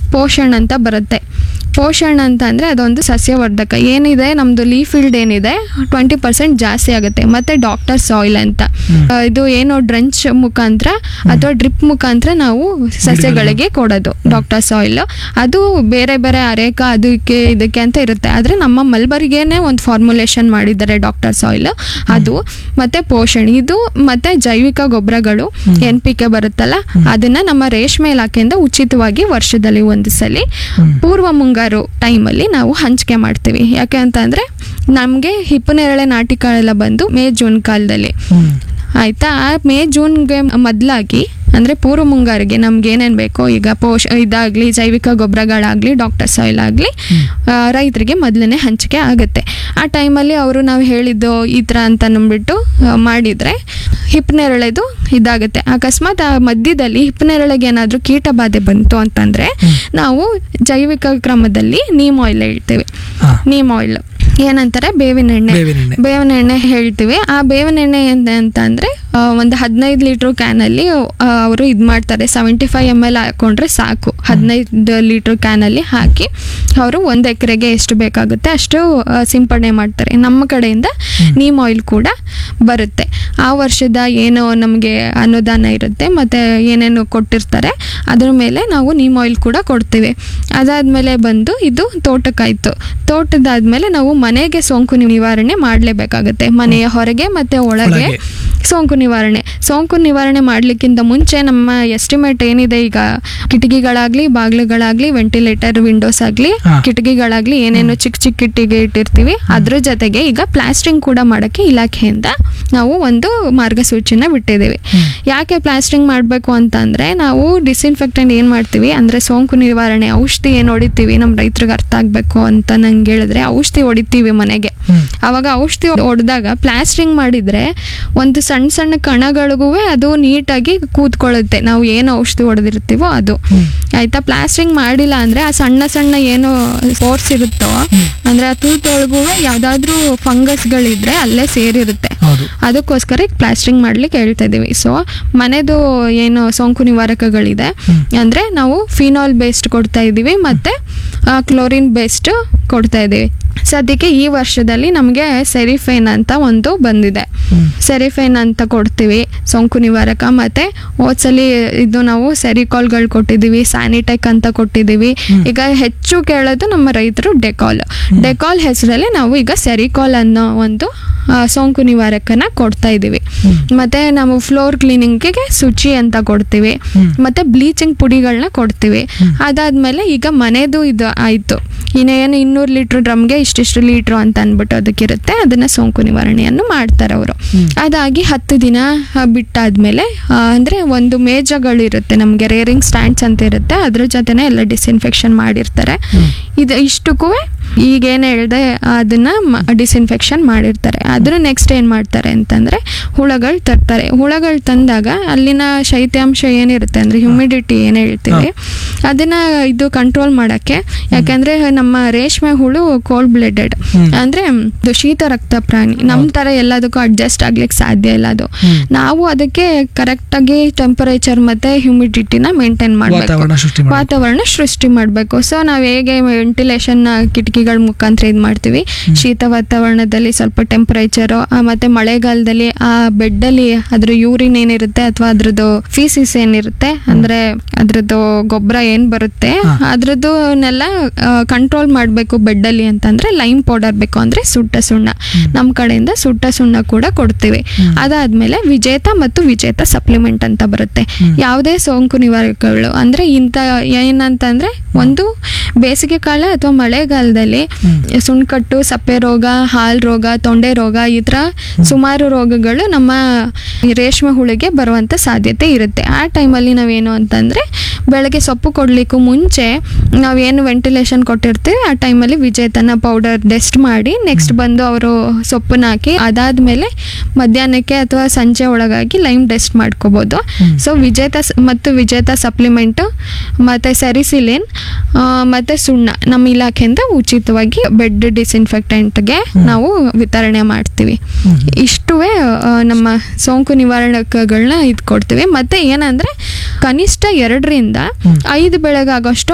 ಪೋಷಣ್ ಅಂತ ಬರುತ್ತೆ ಪೋಷಣ್ ಅಂತ ಅಂದರೆ ಅದೊಂದು ಸಸ್ಯವರ್ಧಕ ಏನಿದೆ ನಮ್ಮದು ಲೀಫ್ ಫೀಲ್ಡ್ ಏನಿದೆ ಟ್ವೆಂಟಿ ಪರ್ಸೆಂಟ್ ಜಾಸ್ತಿ ಆಗುತ್ತೆ ಮತ್ತು ಡಾಕ್ಟರ್ ಸಾಯಿಲ್ ಅಂತ ಆ, ಇದು ಏನು ಡ್ರಂಚ್ ಮುಖಾಂತರ ಅಥವಾ ಡ್ರಿಪ್ ಮುಖಾಂತರ ನಾವು ಸಸ್ಯಗಳಿಗೆ ಕೊಡೋದು ಡಾಕ್ಟರ್ ಸಾಯಿಲ್ ಅದು ಬೇರೆ ಬೇರೆ ಅರೇಕ ಅದಕ್ಕೆ ಇದಕ್ಕೆ ಅಂತ ಇರುತ್ತೆ ಆದರೆ ನಮ್ಮ ಮಲ್ಬರಿಗೇನೆ ಒಂದು ಫಾರ್ಮುಲೇಷನ್ ಮಾಡಿದ್ದಾರೆ ಡಾಕ್ಟರ್ ಸಾಯಿಲ್ ಅದು ಮತ್ತೆ ಪೋಷಣೆ ಇದು ಮತ್ತೆ ಜೈವಿಕ ಗೊಬ್ಬರಗಳು ಎನ್ ಪಿ ಕೆ ಬರುತ್ತಲ್ಲ ಅದನ್ನ ನಮ್ಮ ರೇಷ್ಮೆ ಇಲಾಖೆಯಿಂದ ಉಚಿತವಾಗಿ ವರ್ಷದಲ್ಲಿ ಒಂದು ಸಲ ಪೂರ್ವ ಮುಂಗಾರು ಟೈಮಲ್ಲಿ ನಾವು ಹಂಚಿಕೆ ಮಾಡ್ತೀವಿ ಯಾಕೆ ಅಂತಂದ್ರೆ ನಮಗೆ ಹಿಪ್ಪನೇರಳೆ ನಾಟಿ ಕಾಳೆಲ್ಲ ಬಂದು ಮೇ ಜೂನ್ ಕಾಲದಲ್ಲಿ ಹ್ಮ್ ಆಯ್ತಾ ಆ ಮೇ ಜೂನ್ಗೆ ಮೊದಲಾಗಿ ಅಂದರೆ ಪೂರ್ವ ಮುಂಗಾರಿಗೆ ನಮ್ಗೆ ಏನೇನು ಬೇಕೋ ಈಗ ಪೋಷ ಇದಾಗಲಿ ಜೈವಿಕ ಗೊಬ್ಬರಗಳಾಗಲಿ ಡಾಕ್ಟರ್ ಸಾಯಿಲ್ ಆಗಲಿ ರೈತರಿಗೆ ಮೊದಲನೇ ಹಂಚಿಕೆ ಆಗುತ್ತೆ ಆ ಟೈಮಲ್ಲಿ ಅವರು ನಾವು ಹೇಳಿದ್ದು ಈ ಥರ ಅಂತ ಅಂದ್ಬಿಟ್ಟು ಆ, ಮಾಡಿದರೆ ಹಿಪ್ಪನೇರಳೆದು ಇದಾಗುತ್ತೆ ಅಕಸ್ಮಾತ್ ಆ ಮಧ್ಯದಲ್ಲಿ ಹಿಪ್ಪನೇರಳೆಗೆ ಏನಾದರೂ ಕೀಟ ಬಾಧೆ ಬಂತು ಅಂತಂದರೆ ನಾವು ಜೈವಿಕ ಕ್ರಮದಲ್ಲಿ ನೀಮ್ ಆಯಿಲ್ ಹೇಳ್ತೀವಿ ಹಾ ನೀಮ್ ಆಯಿಲ್ ಏನಂತಾರೆ ಬೇವಿನ ಎಣ್ಣೆ ಬೇವಿನ ಎಣ್ಣೆ ಬೇವಿನ ಎಣ್ಣೆ ಹೇಳ್ತೀವಿ ಆ ಬೇವಿನ ಎಣ್ಣೆ ಏನು ಅಂತ ಅಂದರೆ ಒಂದು ಹದಿನೈದು ಲೀಟ್ರ್ ಕ್ಯಾನಲ್ಲಿ ಅವರು ಇದು ಮಾಡ್ತಾರೆ ಸೆವೆಂಟಿ ಫೈವ್ ಎಮ್ ಎಲ್ ಹಾಕೊಂಡ್ರೆ ಸಾಕು ಹದಿನೈದು ಲೀಟ್ರ್ ಕ್ಯಾನಲ್ಲಿ ಹಾಕಿ ಅವರು ಒಂದು ಎಕರೆಗೆ ಎಷ್ಟು ಬೇಕಾಗುತ್ತೆ ಅಷ್ಟು ಆ, ಸಿಂಪಡಣೆ ಮಾಡ್ತಾರೆ ನಮ್ಮ ಕಡೆಯಿಂದ ನೀಮ್ ಆಯಿಲ್ ಕೂಡ ಬರುತ್ತೆ ಆ ವರ್ಷದ ಏನು ನಮಗೆ ಅನುದಾನ ಇರುತ್ತೆ ಮತ್ತು ಏನೇನು ಕೊಟ್ಟಿರ್ತಾರೆ ಅದ್ರ ಮೇಲೆ ನಾವು ನೀಮ್ ಆಯಿಲ್ ಕೂಡ ಕೊಡ್ತೀವಿ ಅದಾದಮೇಲೆ ಬಂದು ಇದು ತೋಟಕ್ಕಾಯ್ತು ತೋಟದಾದ್ಮೇಲೆ ನಾವು ಮನೆಗೆ ಸೋಂಕು ನಿವಾರಣೆ ಮಾಡಲೇಬೇಕಾಗುತ್ತೆ ಮನೆಯ ಹೊರಗೆ ಮತ್ತು ಒಳಗೆ ಒಳಗೆ. ಸೋಂಕು ನಿವಾರಣೆ ಸೋಂಕು ನಿವಾರಣೆ ಮಾಡಲಿಕ್ಕಿಂತ ಮುಂಚೆ ನಮ್ಮ ಎಸ್ಟಿಮೇಟ್ ಏನಿದೆ ಈಗ ಕಿಟಕಿಗಳಾಗಲಿ ಬಾಗಿಲುಗಳಾಗಲಿ ವೆಂಟಿಲೇಟರ್ ವಿಂಡೋಸ್ ಆಗಲಿ ಹಾ. ಕಿಟಕಿಗಳಾಗಲಿ ಏನೇನು ಚಿಕ್ಕ ಚಿಕ್ಕ ಕಿಟ್ಟಿಗೆ ಇಟ್ಟಿರ್ತೀವಿ ಅದ್ರ ಜೊತೆಗೆ ಈಗ ಪ್ಲಾಸ್ಟ್ರಿಂಗ್ ಕೂಡ ಮಾಡೋಕ್ಕೆ ಇಲಾಖೆಯಿಂದ ನಾವು ಒಂದು ಮಾರ್ಗಸೂಚಿನ ಬಿಟ್ಟಿದ್ದೀವಿ ಯಾಕೆ ಪ್ಲಾಸ್ಟ್ರಿಂಗ್ ಮಾಡಬೇಕು ಅಂತಂದರೆ ನಾವು ಡಿಸ್ಇನ್ಫೆಕ್ಟೆಂಟ್ ಏನು ಮಾಡ್ತೀವಿ ಅಂದರೆ ಸೋಂಕು ನಿವಾರಣೆ ಔಷಧಿ ಏನು ಹೊಡಿತೀವಿ ನಮ್ಮ ರೈತರಿಗೆ ಅರ್ಥ ಆಗಬೇಕು ಅಂತ ನಂಗೆ ಹೇಳಿದ್ರೆ ಔಷಧಿ ಹೊಡಿತೀವಿ ಮನೆಗೆ ಹ್ಮ್. ಅವಾಗ ಔಷಧಿ ಹೊಡೆದಾಗ ಪ್ಲಾಸ್ಟ್ರಿಂಗ್ ಮಾಡಿದರೆ ಒಂದು ಸಣ್ಣ ಸಣ್ಣ ಕಣಗಳಿಗೂ ಅದು ನೀಟಾಗಿ ಕೂತ್ಕೊಳ್ಳುತ್ತೆ ನಾವು ಏನು ಔಷಧಿ ಹೊಡೆದಿರ್ತೀವೋ ಅದು ಆಯ್ತಾ ಪ್ಲಾಸ್ಟ್ರಿಂಗ್ ಮಾಡಿಲ್ಲ ಅಂದರೆ ಆ ಸಣ್ಣ ಸಣ್ಣ ಏನು ಸ್ಪೋರ್ಟ್ಸ್ ಇರುತ್ತೋ ಅಂದರೆ ಆ ತೂತೊಳಗೂ ಯಾವುದಾದ್ರೂ ಫಂಗಸ್ಗಳಿದ್ರೆ ಅಲ್ಲೇ ಸೇರಿರುತ್ತೆ ಹೌದು ಅದಕ್ಕೋಸ್ಕರ ಈಗ ಪ್ಲಾಸ್ಟ್ರಿಂಗ್ ಮಾಡ್ಲಿಕ್ಕೆ ಹೇಳ್ತಾ ಇದೀವಿ ಸೊ ಮನೆದು ಏನು ಸೋಂಕು ನಿವಾರಕಗಳಿದೆ ಅಂದರೆ ನಾವು ಫಿನಾಲ್ ಬೇಸ್ಡ್ ಕೊಡ್ತಾ ಇದ್ದೀವಿ ಮತ್ತು ಕ್ಲೋರಿನ್ ಬೇಸ್ಡ್ ಕೊಡ್ತಾ ಇದ್ದೀವಿ ಸದ್ಯಕ್ಕೆ ಈ ವರ್ಷದಲ್ಲಿ ನಮಗೆ ಸೆರಿಫೇನ್ ಅಂತ ಒಂದು ಬಂದಿದೆ ಸೆರಿಫೇನ್ ಅಂತ ಕೊಡ್ತೀವಿ ಸೋಂಕು ನಿವಾರಕ ಮತ್ತು ಹೋದ್ಸಲಿ ಇದು ನಾವು ಸೆರಿಕಾಲ್ಗಳು ಕೊಟ್ಟಿದ್ದೀವಿ ಸ್ಯಾನಿಟೆಕ್ ಅಂತ ಕೊಟ್ಟಿದ್ದೀವಿ ಈಗ ಹೆಚ್ಚು ಕೇಳೋದು ನಮ್ಮ ರೈತರು ಡೆಕಾಲ್ ಡೆಕಾಲ್ ಹೆಸರಲ್ಲಿ ನಾವು ಈಗ ಸೆರಿಕಾಲ್ ಅನ್ನೋ ಒಂದು ಆ, ಸೋಂಕು ನಿವಾರಕನ ಕೊಡ್ತಾ ಇದ್ದೀವಿ ಮತ್ತೆ ನಾವು ಫ್ಲೋರ್ ಕ್ಲೀನಿಂಗಿಗೆ ಶುಚಿ ಅಂತ ಕೊಡ್ತೀವಿ ಮತ್ತೆ ಬ್ಲೀಚಿಂಗ್ ಪುಡಿಗಳನ್ನ ಕೊಡ್ತೀವಿ ಅದಾದ್ಮೇಲೆ ಈಗ ಮನೆದು ಇದು ಆಯ್ತು ಇನ್ನೇನು ಇನ್ನೂರು ಲೀಟ್ರ್ ಡ್ರಮ್ಗೆ ಇಷ್ಟಿಷ್ಟು ಲೀಟ್ರು ಅಂತ ಅಂದ್ಬಿಟ್ಟು ಅದಕ್ಕಿರುತ್ತೆ ಅದನ್ನ ಸೋಂಕು ನಿವಾರಣೆಯನ್ನು ಮಾಡ್ತಾರೆ ಅವರು ಅದಾಗಿ ಹತ್ತು ದಿನ ಆ, ಬಿಟ್ಟಾದ್ಮೇಲೆ ಆ, ಅಂದ್ರೆ ಒಂದು ಮೇಜಗಳಿರುತ್ತೆ ನಮಗೆ ರೇರಿಂಗ್ ಸ್ಟ್ಯಾಂಡ್ಸ್ ಅಂತ ಇರುತ್ತೆ ಅದ್ರ ಜೊತೆನೆ ಎಲ್ಲ ಡಿಸ್ಇನ್ಫೆಕ್ಷನ್ ಮಾಡಿರ್ತಾರೆ ಇದು ಇಷ್ಟಕ್ಕೂ ಈಗ ಏನು ಹೇಳಿದೆ ಅದನ್ನ ಡಿಸ್ಇನ್ಫೆಕ್ಷನ್ ಮಾಡಿರ್ತಾರೆ ಅದ್ರ ನೆಕ್ಸ್ಟ್ ಏನು ಮಾಡ್ತಾರೆ ಅಂತಂದ್ರೆ ಹುಳಗಳು ತರ್ತಾರೆ ಹುಳಗಳು ತಂದಾಗ ಅಲ್ಲಿನ ಶೈತ್ಯಾಂಶ ಏನಿರುತ್ತೆ ಅಂದ್ರೆ ಹ್ಯುಮಿಡಿಟಿ ಏನು ಹೇಳ್ತೀವಿ ಅದನ್ನ ಇದು ಕಂಟ್ರೋಲ್ ಮಾಡಕ್ಕೆ ಯಾಕಂದ್ರೆ ನಮ್ಮ ರೇಷ್ಮೆ ಹುಳು ಕೋಲ್ಡ್ ಬ್ಲಡೆಡ್ ಅಂದ್ರೆ ಇದು ಶೀತ ರಕ್ತ ಪ್ರಾಣಿ ನಮ್ಮ ತರ ಎಲ್ಲದಕ್ಕೂ ಅಡ್ಜಸ್ಟ್ ಆಗ್ಲಿಕ್ಕೆ ಸಾಧ್ಯ ಇಲ್ಲ ಅದು ನಾವು ಅದಕ್ಕೆ ಕರೆಕ್ಟ್ ಆಗಿ ಟೆಂಪರೇಚರ್ ಮತ್ತೆ ಹ್ಯುಮಿಡಿಟಿನ ಮೇಂಟೈನ್ ಮಾಡಬೇಕು ವಾತಾವರಣ ಸೃಷ್ಟಿ ಮಾಡಿ ವಾತಾವರಣ ಸೃಷ್ಟಿ ಮಾಡಬೇಕು ಸೊ ನಾವು ಹೇಗೆ ವೆಂಟಿಲೇಷನ್ ಕಿಟಕಿಗಳ ಮುಖಾಂತರ ಇದು ಮಾಡ್ತೀವಿ ಶೀತ ವಾತಾವರಣದಲ್ಲಿ ಸ್ವಲ್ಪ ಟೆಂಪರೇಚರು ಮತ್ತೆ ಮಳೆಗಾಲದಲ್ಲಿ ಆ ಬೆಡ್ಡಲ್ಲಿ ಅದ್ರ ಯೂರಿನ್ ಏನಿರುತ್ತೆ ಅಥವಾ ಅದ್ರದ್ದು ಫೀಸಿಸ್ ಏನಿರುತ್ತೆ ಅಂದ್ರೆ ಅದ್ರದ್ದು ಗೊಬ್ಬರ ಏನ್ ಬರುತ್ತೆ ಅದ್ರದ್ದನ್ನೆಲ್ಲ ಕಂಟ್ರೋಲ್ ಮಾಡಬೇಕು ಬೆಡ್ಡಲ್ಲಿ ಅಂತಂದ್ರೆ ಲೈಮ್ ಪೌಡರ್ ಬೇಕು ಅಂದ್ರೆ ಸುಟ್ಟ ಸುಣ್ಣ ನಮ್ಮ ಕಡೆಯಿಂದ ಸುಟ್ಟ ಸುಣ್ಣ ಕೂಡ ಕೊಡ್ತೀವಿ ಅದಾದ್ಮೇಲೆ ವಿಜೇತ ಮತ್ತು ವಿಜೇತ ಸಪ್ಲಿಮೆಂಟ್ ಅಂತ ಬರುತ್ತೆ ಯಾವುದೇ ಸೋಂಕು ನಿವಾರಕಗಳು ಅಂದ್ರೆ ಇಂಥ ಏನಂತಂದ್ರೆ ಒಂದು ಬೇಸಿಗೆ ಕಾಲ ಅಥವಾ ಮಳೆಗಾಲದಲ್ಲಿ ಸುಣ್ಕಟ್ಟು ಸಪ್ಪೆ ರೋಗ ಹಾಲ್ ರೋಗ ತೊಂಡೆ ರೋಗ ಈ ಥರ ಸುಮಾರು ರೋಗಗಳು ನಮ್ಮ ಈ ರೇಷ್ಮೆ ಹುಳಿಗೆ ಬರುವಂಥ ಸಾಧ್ಯತೆ ಇರುತ್ತೆ ಆ ಟೈಮಲ್ಲಿ ನಾವೇನು ಅಂತಂದರೆ ಬೆಳಗ್ಗೆ ಸೊಪ್ಪು ಕೊಡ್ಲಿಕ್ಕೂ ಮುಂಚೆ ನಾವೇನು ವೆಂಟಿಲೇಷನ್ ಕೊಟ್ಟಿರ್ತೀವಿ ಆ ಟೈಮಲ್ಲಿ ವಿಜೇತನ ಪೌಡರ್ ಡೆಸ್ಟ್ ಮಾಡಿ ನೆಕ್ಸ್ಟ್ ಬಂದು ಅವರು ಸೊಪ್ಪನ್ನ ಹಾಕಿ ಅದಾದ್ಮೇಲೆ ಮಧ್ಯಾಹ್ನಕ್ಕೆ ಅಥವಾ ಸಂಜೆ ಒಳಗಾಗಿ ಲೈಮ್ ಡೆಸ್ಟ್ ಮಾಡ್ಕೋಬೋದು ಸೊ ವಿಜೇತ ಸ- ಮತ್ತು ವಿಜೇತ ಸಪ್ಲಿಮೆಂಟು ಮತ್ತು ಸೆರಿಸಿಲಿನ್ ಆ, ಮತ್ತೆ ಸುಣ್ಣ ನಮ್ಮ ಇಲಾಖೆಯಿಂದ ಉಚಿತವಾಗಿ ಬೆಡ್ ಡಿಸ್ಇನ್ಫೆಕ್ಟೆಂಟ್ಗೆ ನಾವು ವಿತರಣೆ ಮಾಡ್ತೀವಿ ಇಷ್ಟುವೇ ಆ, ನಮ್ಮ ಸೋಂಕು ನಿವಾರಣಕಗಳನ್ನ ಇದು ಕೊಡ್ತೀವಿ ಮತ್ತೆ ಏನಂದ್ರೆ ಕನಿಷ್ಠ ಎರಡರಿಂದ ಐದು ಬೆಳೆಗಾಗೋಷ್ಟು